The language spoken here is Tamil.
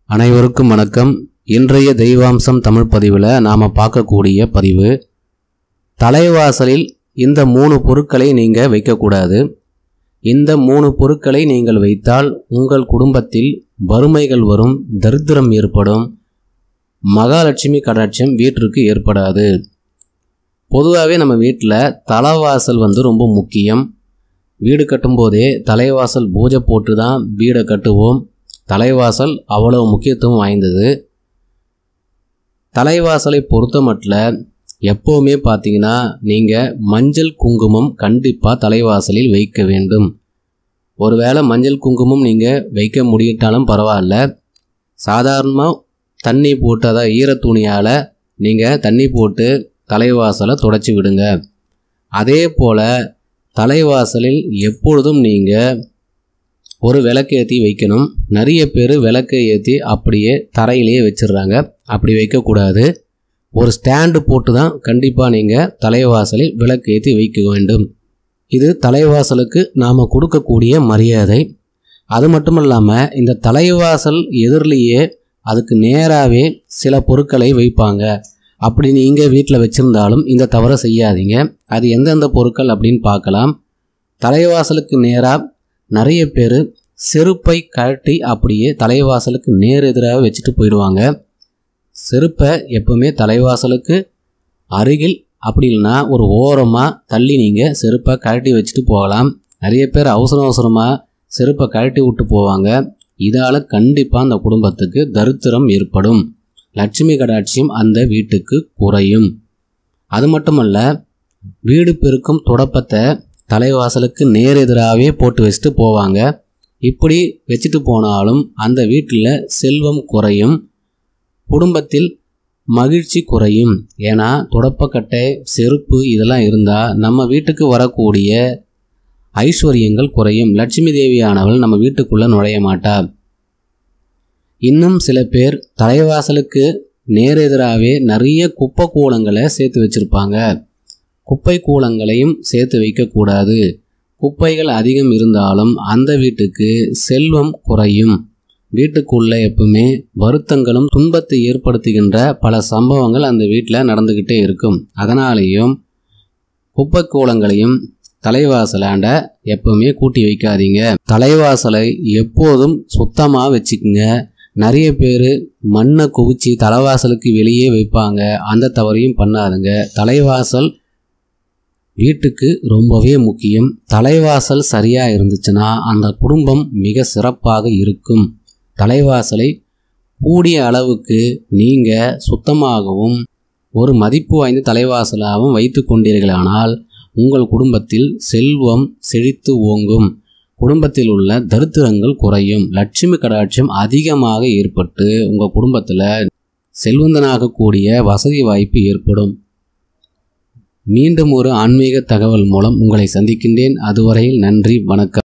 அனைவருக்கும் வணக்கம் இன்றைய தெய்வாம்சம் தமிழ் பதிவில் நாம் பார்க்கக்கூடிய பதிவு தலைவாசலில் இந்த மூணு பொருட்களை நீங்கள் வைக்கக்கூடாது இந்த மூணு பொருட்களை நீங்கள் வைத்தால் உங்கள் குடும்பத்தில் வறுமைகள் வரும் தரித்திரம் ஏற்படும் மகாலட்சுமி கடாட்சம் வீட்டிற்கு ஏற்படாது பொதுவாகவே நம்ம வீட்டில் தலைவாசல் வந்து ரொம்ப முக்கியம் வீடு கட்டும்போதே தலைவாசல் பூஜை போட்டு தான் வீடை கட்டுவோம் தலைவாசல் அவ்வளவு முக்கியத்துவம் வாய்ந்தது தலைவாசலை பொறுத்த மட்டும் எப்போவுமே பார்த்தீங்கன்னா நீங்கள் மஞ்சள் குங்குமம் கண்டிப்பாக தலைவாசலில் வைக்க வேண்டும் ஒருவேளை மஞ்சள் குங்குமம் நீங்கள் வைக்க முடியிட்டாலும் பரவாயில்ல சாதாரணமாக தண்ணி போட்டு அதாவது ஈரத்துணியால் நீங்கள் தண்ணி போட்டு தலைவாசலை தொடச்சி விடுங்க அதே போல் தலைவாசலில் எப்பொழுதும் நீங்கள் ஒரு விளக்கு ஏற்றி வைக்கணும் நிறைய பேர் விளக்கை ஏற்றி அப்படியே தரையிலேயே வச்சிடுறாங்க அப்படி வைக்கக்கூடாது ஒரு ஸ்டாண்டு போட்டு தான் கண்டிப்பாக நீங்கள் தலைவாசலில் விளக்கு ஏற்றி வைக்க வேண்டும் இது தலைவாசலுக்கு நாம் கொடுக்கக்கூடிய மரியாதை அது மட்டும் இல்லாமல் இந்த தலைவாசல் எதிரிலேயே அதுக்கு நேராகவே சில பொருட்களை வைப்பாங்க அப்படி நீங்கள் வீட்டில் வச்சுருந்தாலும் இந்த தவறை செய்யாதீங்க அது எந்தெந்த பொருட்கள் அப்படின்னு பார்க்கலாம் தலைவாசலுக்கு நேராக நிறைய பேர் செருப்பை கழட்டி அப்படியே தலைவாசலுக்கு நேர் எதிராக வச்சுட்டு போயிடுவாங்க செருப்பை எப்பவுமே தலைவாசலுக்கு அருகில் அப்படி இல்லைன்னா ஒரு ஓரமாக தள்ளி நீங்கள் செருப்பை கழட்டி வச்சுட்டு போகலாம் நிறைய பேர் அவசர அவசரமாக செருப்பை கழட்டி விட்டு போவாங்க இதால் கண்டிப்பாக அந்த குடும்பத்துக்கு தரித்திரம் ஏற்படும் லட்சுமி கடாட்சியம் அந்த வீட்டுக்கு குறையும் அது மட்டுமல்ல வீடு பெருக்கும் தொடப்பத்தை தலைவாசலுக்கு நேர் எதிராகவே போட்டு வச்சுட்டு போவாங்க இப்படி வச்சுட்டு போனாலும் அந்த வீட்டில் செல்வம் குறையும் குடும்பத்தில் மகிழ்ச்சி குறையும் ஏன்னா தொடப்பக்கட்டை செருப்பு இதெல்லாம் இருந்தால் நம்ம வீட்டுக்கு வரக்கூடிய ஐஸ்வர்யங்கள் குறையும் லட்சுமி தேவியானவள் நம்ம வீட்டுக்குள்ளே நுழைய மாட்டார் இன்னும் சில பேர் தலைவாசலுக்கு நேர் எதிராகவே நிறைய குப்பை கூலங்களை சேர்த்து வச்சுருப்பாங்க குப்பை கூலங்களையும் சேர்த்து வைக்கக்கூடாது குப்பைகள் அதிகம் இருந்தாலும் அந்த வீட்டுக்கு செல்வம் குறையும் வீட்டுக்குள்ளே எப்பவுமே வருத்தங்களும் துன்பத்தை ஏற்படுத்துகின்ற பல சம்பவங்கள் அந்த வீட்டில் நடந்துக்கிட்டே இருக்கும் அதனாலேயும் குப்பை கூலங்களையும் தலைவாசலாண்ட எப்பவுமே கூட்டி வைக்காதீங்க தலைவாசலை எப்போதும் சுத்தமாக வச்சுக்குங்க நிறைய பேர் மண்ணை குவிச்சு தலைவாசலுக்கு வெளியே வைப்பாங்க அந்த தவறையும் பண்ணாதுங்க தலைவாசல் வீட்டுக்கு ரொம்பவே முக்கியம் தலைவாசல் சரியாக இருந்துச்சுன்னா அந்த குடும்பம் மிக சிறப்பாக இருக்கும் தலைவாசலை கூடிய அளவுக்கு நீங்கள் சுத்தமாகவும் ஒரு மதிப்பு வாய்ந்த தலைவாசலாகவும் வைத்து கொண்டீர்களானால் உங்கள் குடும்பத்தில் செல்வம் செழித்து ஓங்கும் குடும்பத்தில் உள்ள தரித்திரங்கள் குறையும் லட்சுமி கடாட்சியம் அதிகமாக ஏற்பட்டு உங்கள் குடும்பத்தில் செல்வந்தனாகக்கூடிய வசதி வாய்ப்பு ஏற்படும் மீண்டும் ஒரு ஆன்மீக தகவல் மூலம் உங்களை சந்திக்கின்றேன் அதுவரையில் நன்றி வணக்கம்